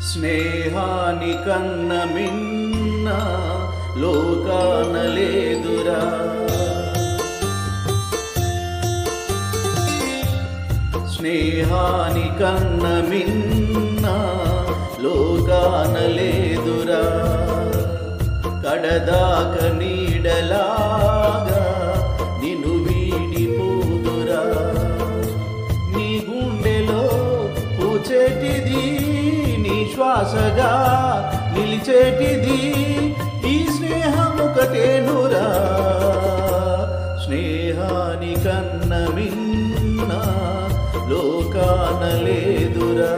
స్నేహాని కన్న మిన్న లోకాన లేదురా స్నేహాని కన్న మిన్న లోకాన లేదురా కడదాక నీడలాగా నిన్ను వీడిపోదురా నీ గుండెలో పూచేటిది నీ శ్వాసగా నిలిచేటిది ఈ స్నేహం ఒకటేనురా స్నేహాని కన్న మిన్న లోకాన లేదురా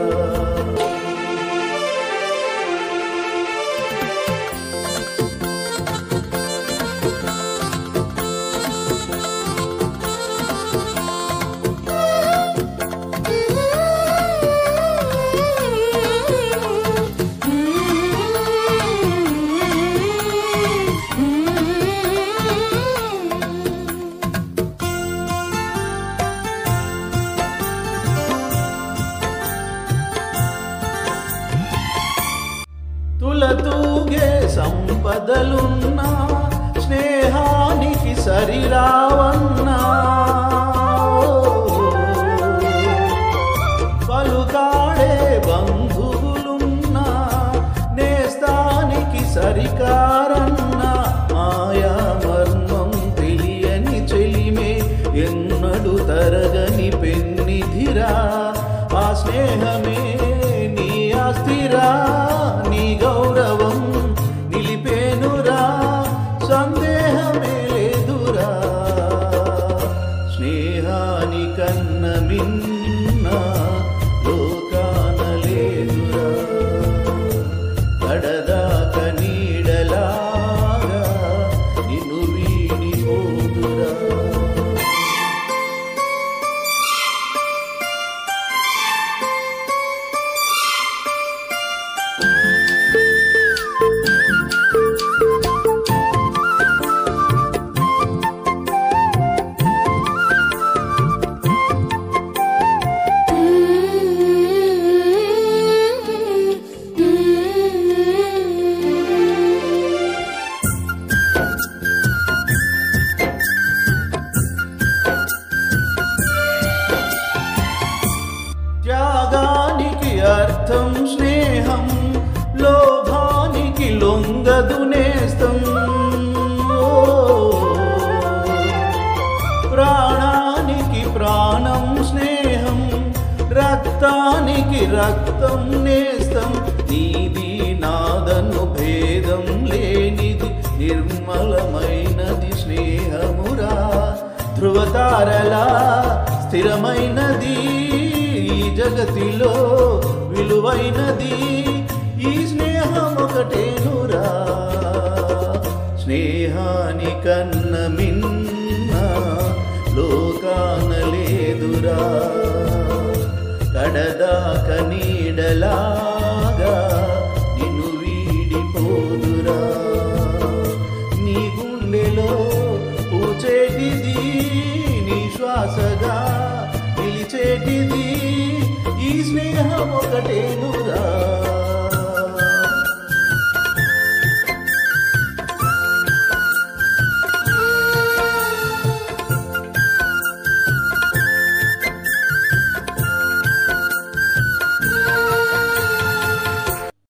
తులతూగే సంపదలున్నా స్నేహానికి సరిరావన్నా పలుకాడే బంధువులున్నా నేస్తానికి సరికారన్నా మాయా మర్మం తెలియని చెలిమే ఎన్నడు తరగని పెన్నిధిరా ఆ స్నేహమే నీ ఆస్తిరా నీ గౌరవం నిలిపేనురా సందేహమే లేదురా స్నేహాని కన్న మిన్న లోకాన లేదురా కడదాక నీడలాగా నిన్ను వీడిపోదురా త్యాగానికి అర్థం స్నేహం లోభానికి లొంగదు నేస్తం ఓ, ప్రాణానికి ప్రాణం స్నేహం రక్తానికి రక్తం నేస్తం నీది నాదను భేదం లేనిది నిర్మలమైనది స్నేహమురా ధృవతారలా స్థిరమైనది ఈ జగతిలో విలువైనది ఈ స్నేహం ఒకటేనురా స్నేహాని కన్న మిన్న లోకాన లేదురా కడదాక నీడలాగా నిన్ను వీడిపోదురా నీ గుండెలో పూచేటిది నీ శ్వాసగా నిలిచేటిది ఈ స్నేహం ఒకటేనురా